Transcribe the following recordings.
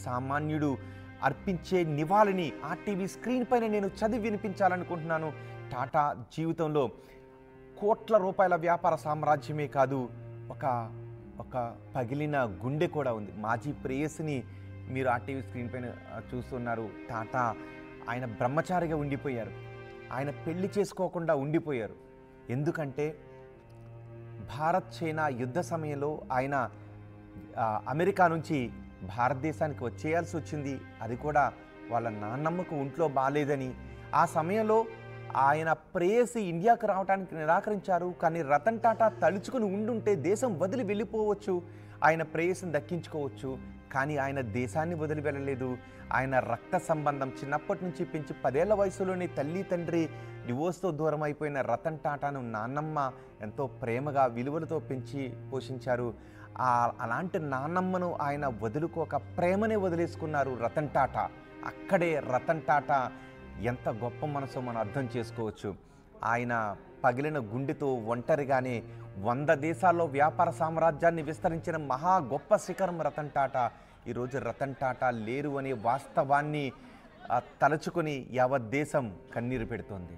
సామాన్యుడు అర్పించే నివాళిని ఆ టీవీ స్క్రీన్ పైన నేను చదివి వినిపించాలనుకుంటున్నాను టాటా జీవితంలో కోట్ల రూపాయల వ్యాపార సామ్రాజ్యమే కాదు ఒక ఒక పగిలిన గుండె కూడా ఉంది మాజీ ప్రేయస్ని మీరు ఆ టీవీ స్క్రీన్ పైన ఆ, చూస్తున్నారు టాటా ఆయన బ్రహ్మచారిగా ఉండిపోయారు ఆయన పెళ్లి చేసుకోకుండా ఉండిపోయారు ఎందుకంటే భారత్ చైనా యుద్ధ సమయంలో ఆయన ఆ, అమెరికా నుంచి భారతదేశానికి వచ్చేయాల్సి వచ్చింది అది కూడా వాళ్ళ నాన్నమ్మకు ఒంట్లో బాగాలేదని ఆ సమయంలో ఆయన ప్రేయసి ఇండియాకు రావడానికి నిరాకరించారు కానీ రతన్ టాటా తలుచుకుని ఉండుంటే దేశం వదిలి వెళ్ళిపోవచ్చు ఆయన ప్రేయసిని దక్కించుకోవచ్చు కానీ ఆయన దేశాన్ని వదిలి వెళ్ళలేదు ఆయన రక్త సంబంధం చిన్నప్పటి నుంచి పెంచి పదేళ్ల వయసులోనే తల్లి తండ్రి డివోర్స్తో దూరం అయిపోయిన రతన్ టాటాను నాన్నమ్మ ఎంతో ప్రేమగా విలువలతో పెంచి పోషించారు ఆ అలాంటి నాన్నమ్మను ఆయన వదులుకోక ప్రేమనే వదిలేసుకున్నారు రతన్ టాటా అక్కడే రతన్ టాటా ఎంత గొప్ప మనసో మనం అర్థం చేసుకోవచ్చు ఆయన పగిలిన గుండెతో ఒంటరిగానే వంద దేశాల్లో వ్యాపార సామ్రాజ్యాన్ని విస్తరించిన మహా గొప్ప శిఖరం రతన్ టాటా ఈరోజు రతన్ టాటా లేరు అనే వాస్తవాన్ని ఆ, తలుచుకొని యావత్ దేశం కన్నీరు పెడుతోంది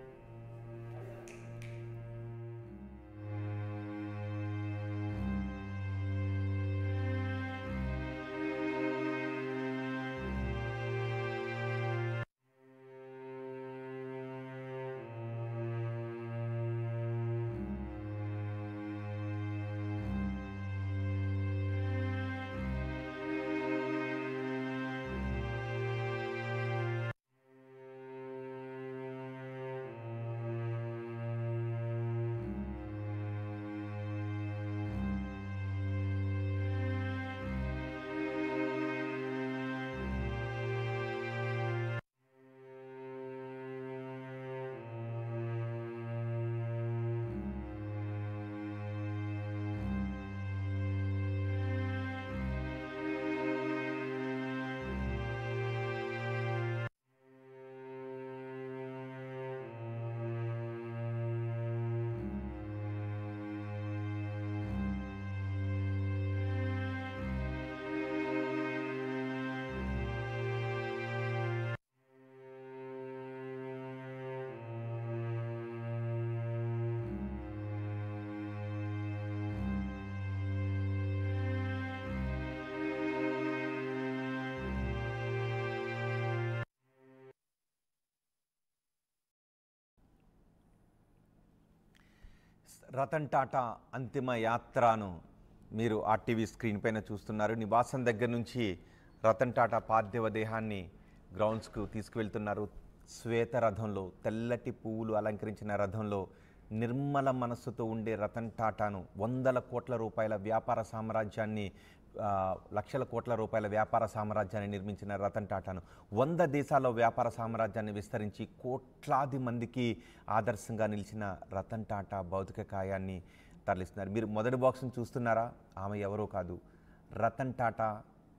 రతన్ టాటా అంతిమ యాత్రను మీరు ఆర్టీవీ స్క్రీన్ పైన చూస్తున్నారు నివాసం దగ్గర నుంచి రతన్ టాటా పార్థివ దేహాన్ని గ్రౌండ్స్కు తీసుకువెళ్తున్నారు శ్వేత రథంలో తెల్లటి పువ్వులు అలంకరించిన రథంలో నిర్మల మనస్సుతో ఉండే రతన్ టాటాను వందల కోట్ల రూపాయల వ్యాపార సామ్రాజ్యాన్ని ఆ, లక్షల కోట్ల రూపాయల వ్యాపార సామ్రాజ్యాన్ని నిర్మించిన రతన్ టాటాను వంద దేశాల్లో వ్యాపార సామ్రాజ్యాన్ని విస్తరించి కోట్లాది మందికి ఆదర్శంగా నిలిచిన రతన్ టాటా భౌతిక కాయాన్ని తరలిస్తున్నారు మీరు మొదటి బాక్స్ని చూస్తున్నారా ఆమె ఎవరో కాదు రతన్ టాటా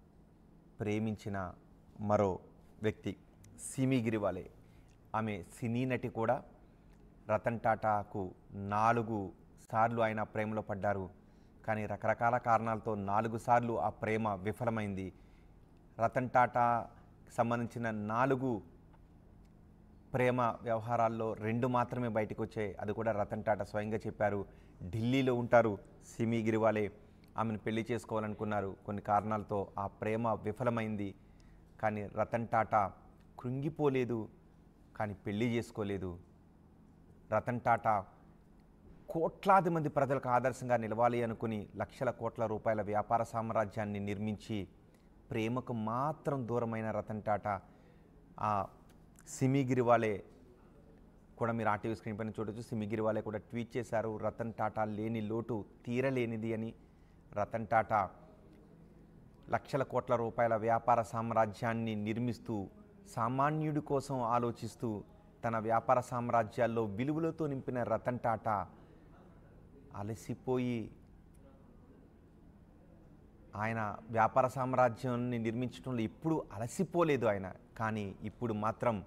ప్రేమించిన మరో వ్యక్తి సిమి గిరివాలే ఆమె సినీ నటి కూడా రతన్ టాటాకు నాలుగు సార్లు ఆయన ప్రేమలో పడ్డారు కానీ రకరకాల కారణాలతో నాలుగు సార్లు ఆ ప్రేమ విఫలమైంది రతన్ టాటా సంబంధించిన నాలుగు ప్రేమ వ్యవహారాల్లో రెండు మాత్రమే బయటకు వచ్చాయి అది కూడా రతన్ టాటా స్వయంగా చెప్పారు ఢిల్లీలో ఉంటారు సిమి గిరివాలే ఆమెను పెళ్లి చేసుకోవాలనుకున్నారు కొన్ని కారణాలతో ఆ ప్రేమ విఫలమైంది కానీ రతన్ టాటా కృంగిపోలేదు కానీ పెళ్లి చేసుకోలేదు రతన్ టాటా కోట్లాది మంది ప్రజలకు ఆదర్శంగా నిలవాలి అనుకుని లక్షల కోట్ల రూపాయల వ్యాపార సామ్రాజ్యాన్ని నిర్మించి ప్రేమకు మాత్రం దూరమైన రతన్ టాటా ఆ సిమి గిరివాలే కూడా మీరు ఆర్టీవీ స్క్రీన్ పైన చూడొచ్చు సిమి గిరివాలే కూడా ట్వీట్ చేశారు రతన్ టాటా లేని లోటు తీరలేనిది అని రతన్ టాటా లక్షల కోట్ల రూపాయల వ్యాపార సామ్రాజ్యాన్ని నిర్మిస్తూ సామాన్యుడి కోసం ఆలోచిస్తూ తన వ్యాపార సామ్రాజ్యాల్లో విలువలతో నింపిన రతన్ టాటా అలసిపోయి ఆయన వ్యాపార సామ్రాజ్యాన్ని నిర్మించడంలో ఎప్పుడూ అలసిపోలేదు ఆయన కానీ ఇప్పుడు మాత్రం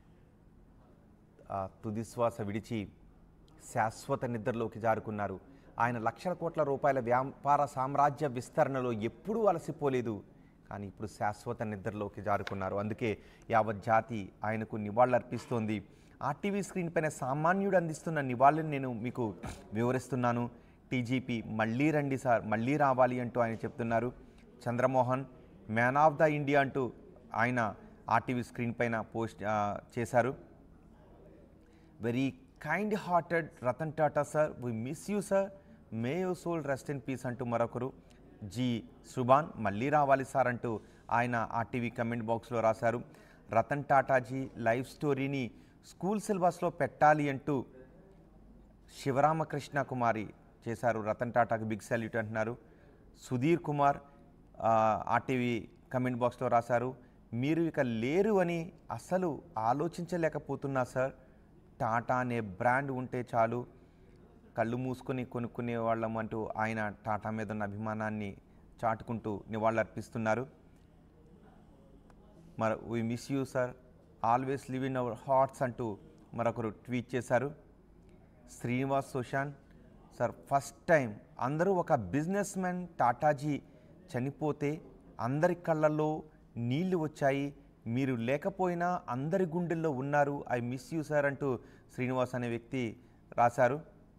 ఆ, తుది శ్వాస విడిచి శాశ్వత నిద్రలోకి జారుకున్నారు ఆయన లక్షల కోట్ల రూపాయల వ్యాపార సామ్రాజ్య విస్తరణలో ఎప్పుడూ అలసిపోలేదు కానీ ఇప్పుడు శాశ్వత నిద్రలోకి జారుకున్నారు అందుకే యావత్ జాతి ఆయనకు నివాళులర్పిస్తోంది ఆర్టీవీ స్క్రీన్ పైన సామాన్యుడు అందిస్తున్న నివాళులను నేను మీకు వివరిస్తున్నాను టీజీపీ మళ్ళీ రండి సార్ మళ్ళీ రావాలి అంటూ ఆయన చెప్తున్నారు Chandramohan man of the India అంటూ ఆయన ఆర్టీవీ స్క్రీన్ పైన పోస్ట్ ఆ, చేశారు very kind hearted Ratan Tata sir we miss you sir may you soul rest in peace అంటూ మరొకరు జి సుబాన్ మళ్ళీ రావాలి సార్ అంటూ ఆయన ఆర్టీవీ కమెంట్ బాక్స్లో రాశారు రతన్ టాటాజీ లైఫ్ స్టోరీని స్కూల్ సిలబస్లో పెట్టాలి అంటూ శివరామకృష్ణ కుమారి చేశారు రతన్ టాటాకి బిగ్ సాల్యూట్ అంటున్నారు సుధీర్ కుమార్ ఆ, ఆర్టీవీ కమెంట్ బాక్స్లో రాశారు మీరు ఇక లేరు అని అసలు ఆలోచించలేకపోతున్నా సార్ టాటా అనే బ్రాండ్ ఉంటే చాలు కళ్ళు మూసుకొని కొనుక్కునే వాళ్ళం అంటూ ఆయన టాటా మీద ఉన్న అభిమానాన్ని చాటుకుంటూ నివాళులర్పిస్తున్నారు మరి we miss you sir always live in our hearts అంటూ మరొకరు ట్వీట్ చేశారు Srinivas Sushant sir first time అందరూ ఒక బిజినెస్ మ్యాన్ టాటాజీ చనిపోతే అందరి కళ్ళల్లో నీళ్లు వచ్చాయి మీరు లేకపోయినా అందరి గుండెల్లో ఉన్నారు ఐ మిస్ యూ సార్ అంటూ శ్రీనివాస్ అనే వ్యక్తి రాశారు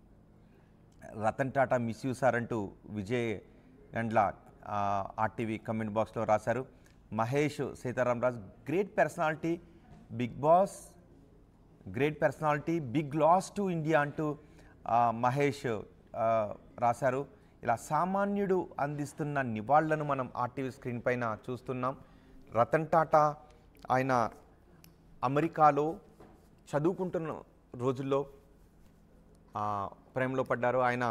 Ratan Tata miss you sir అంటూ విజయ్ గండ్ల ఆ, ఆర్టీవీ కమెంట్ బాక్స్లో రాశారు Mahesh Seetharamaraj great personality big boss great personality big loss to India అంటూ ఆ, మహేష్ ఆ, రాశారు ఇలా సామాన్యుడు అందిస్తున్న నివాళులను మనం ఆర్టీవీ స్క్రీన్ పైన చూస్తున్నాం రతన్ టాటా ఆయన అమెరికాలో చదువుకుంటున్న రోజుల్లో ఆ, ప్రేమలో పడ్డారు ఆయన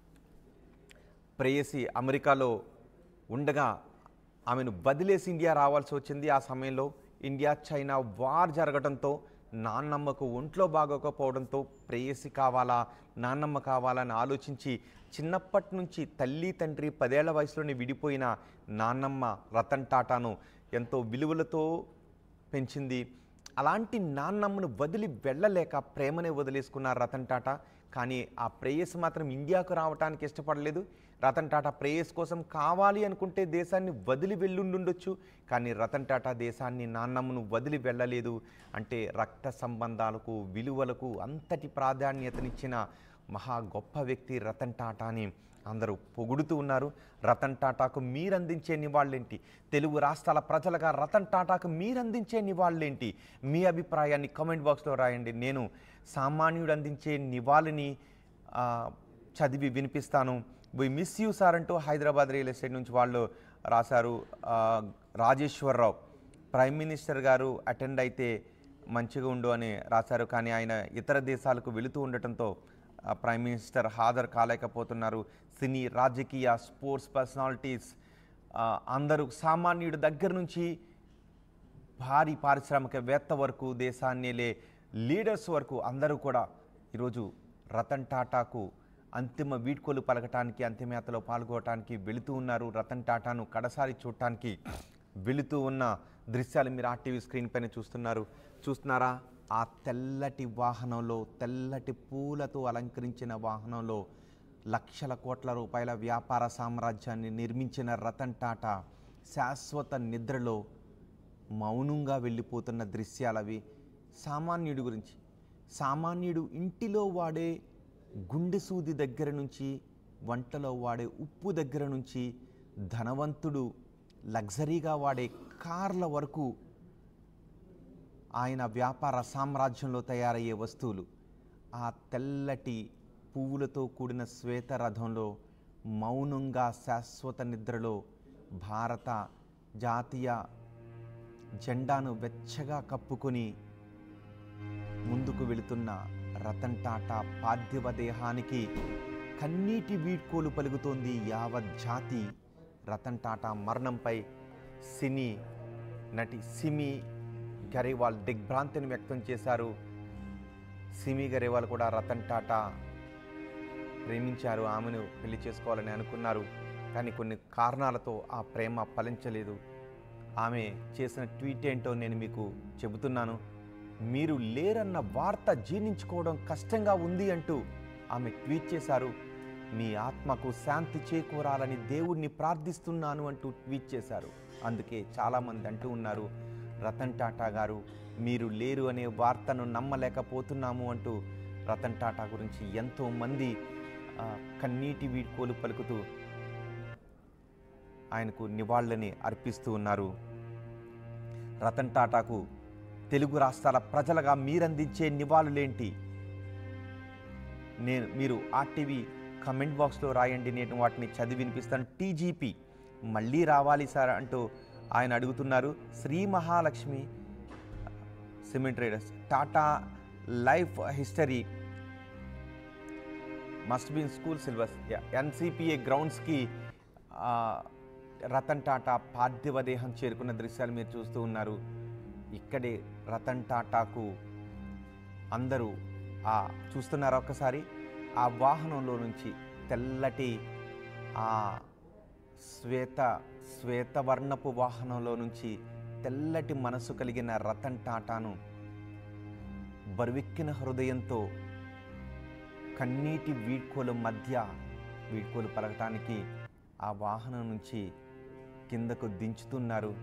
ప్రేయసి అమెరికాలో ఉండగా ఆమెను వదిలేసి ఇండియా రావాల్సి వచ్చింది ఆ సమయంలో ఇండియా చైనా వార్ జరగడంతో నాన్నమ్మకు ఒంట్లో బాగోకపోవడంతో ప్రేయసి కావాలా నాన్నమ్మ కావాలని ఆలోచించి చిన్నప్పటి నుంచి తల్లి తండ్రి పదేళ్ల వయసులోనే విడిపోయిన నాన్నమ్మ రతన్ టాటాను ఎంతో విలువలతో పెంచింది అలాంటి నాన్నమ్మను వదిలి వెళ్ళలేక ప్రేమనే వదిలేసుకున్న రతన్ టాటా కానీ ఆ ప్రేయస్ మాత్రం ఇండియాకు రావడానికి ఇష్టపడలేదు రతన్ టాటా ప్రేయస్ కోసం కావాలి అనుకుంటే దేశాన్ని వదిలి వెళ్ళుండుండొచ్చు కానీ రతన్ టాటా దేశాన్ని నాన్నమ్మను వదిలి వెళ్ళలేదు అంటే రక్త సంబంధాలకు విలువలకు అంతటి ప్రాధాన్యతనిచ్చిన మహా గొప్ప వ్యక్తి రతన్ టాటాని అందరూ పొగుడుతూ ఉన్నారు రతన్ టాటాకు మీరందించే నివాళులేంటి తెలుగు రాష్ట్రాల ప్రజలుగా రతన్ టాటాకు మీరందించే నివాళులేంటి మీ అభిప్రాయాన్ని కామెంట్ బాక్స్లో రాయండి నేను సామాన్యుడు అందించే నివాళిని ఆ, చదివి వినిపిస్తాను వి మిస్ యూ సార్ అంటూ హైదరాబాద్ రియల్ ఎస్టేట్ నుంచి వాళ్ళు రాశారు ఆ, రాజేశ్వరరావు ప్రైమ్ మినిస్టర్ గారు అటెండ్ అయితే మంచిగా ఉండు అని రాశారు కానీ ఆయన ఇతర దేశాలకు వెళుతూ ఉండటంతో ఆ, ప్రైమ్ మినిస్టర్ హాజరు కాలేకపోతున్నారు సినీ రాజకీయ స్పోర్ట్స్ పర్సనాలిటీస్ ఆ, అందరూ సామాన్యుడి దగ్గర నుంచి భారీ పారిశ్రామికవేత్త వరకు దేశాన్నిలే లీడర్స్ వరకు అందరూ కూడా ఈరోజు రతన్ టాటాకు అంతిమ వీడ్కోలు పలకటానికి అంతిమయాత్రలో పాల్గొనడానికి వెళుతూ ఉన్నారు రతన్ టాటాను కడసారి చూడటానికి వెళుతూ ఉన్న దృశ్యాలు మీరు ఆర్టీవీ స్క్రీన్ పైన చూస్తున్నారు చూస్తున్నారా ఆ తెల్లటి వాహనంలో తెల్లటి పూలతో అలంకరించిన వాహనంలో లక్షల కోట్ల రూపాయల వ్యాపార సామ్రాజ్యాన్ని నిర్మించిన రతన్ టాటా శాశ్వత నిద్రలో మౌనంగా వెళ్ళిపోతున్న దృశ్యాలవి సామాన్యుడి గురించి సామాన్యుడు ఇంటిలో వాడే గుండె సూది దగ్గర నుంచి వంటలో వాడే ఉప్పు దగ్గర నుంచి ధనవంతుడు లగ్జరీగా వాడే కార్ల వరకు ఆయన వ్యాపార సామ్రాజ్యంలో తయారయ్యే వస్తువులు ఆ తెల్లటి పువ్వులతో కూడిన శ్వేతరథంలో మౌనంగా శాశ్వత నిద్రలో భారత జాతీయ జెండాను వెచ్చగా కప్పుకొని ముందుకు వెళుతున్న రతన్ టాటా పార్థివ దేహానికి కన్నీటి వీడ్కోలు పలుకుతోంది యావత్ జాతి రతన్ టాటా మరణంపై సినీ నటి సిమి గరేవాల్ దిగ్భ్రాంతిని వ్యక్తం చేశారు సిమి గరేవాల్ కూడా రతన్ టాటా ప్రేమించారు ఆమెను పెళ్లి చేసుకోవాలని అనుకున్నారు కానీ కొన్ని కారణాలతో ఆ ప్రేమ ఫలించలేదు ఆమె చేసిన ట్వీట్ ఏంటో నేను మీకు చెబుతున్నాను మీరు లేరన్న వార్త జీర్ణించుకోవడం కష్టంగా ఉంది అంటూ ఆమె ట్వీట్ చేశారు మీ ఆత్మకు శాంతి చేకూరాలని దేవుణ్ణి ప్రార్థిస్తున్నాను అంటూ ట్వీట్ చేశారు అందుకే చాలామంది అంటూ ఉన్నారు రతన్ టాటా గారు మీరు లేరు అనే వార్తను నమ్మలేకపోతున్నాము అంటూ రతన్ టాటా గురించి ఎంతోమంది ఆ, కన్నీటి వీడ్కోలు పలుకుతూ ఆయనకు నివాళులని అర్పిస్తూ ఉన్నారు రతన్ టాటాకు తెలుగు రాష్ట్రాల ప్రజలుగా మీరందించే నివాళులేంటి నేను మీరు ఆర్టీవీ కమెంట్ బాక్స్లో రాయండి నేను వాటిని చదివి వినిపిస్తాను టీజీపీ మళ్ళీ రావాలి సార్ అంటూ ఆయన అడుగుతున్నారు Shri Mahalakshmi cement traders Tata life history must been school syllabus NCPA గ్రౌండ్స్కి రతన్ టాటా పార్థివ దేహం చేరుకున్న దృశ్యాలు మీరు చూస్తూ ఉన్నారు ఇక్కడే రతన్ టాటాకు అందరూ ఆ చూస్తున్నారా ఒక్కసారి ఆ వాహనంలో నుంచి తెల్లటి ఆ శ్వేత శ్వేతవర్ణపు వాహనంలో నుంచి తెల్లటి మనసు కలిగిన రతన్ టాటాను బరువెక్కిన హృదయంతో కన్నీటి వీడ్కోలు మధ్య వీడ్కోలు పలకటానికి ఆ వాహనం నుంచి కిందకు దించుతున్నారు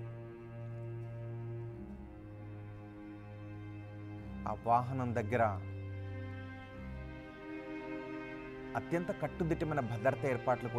ఆ వాహనం దగ్గర అత్యంత కట్టుదిట్టమైన భద్రత ఏర్పాట్లు కూడా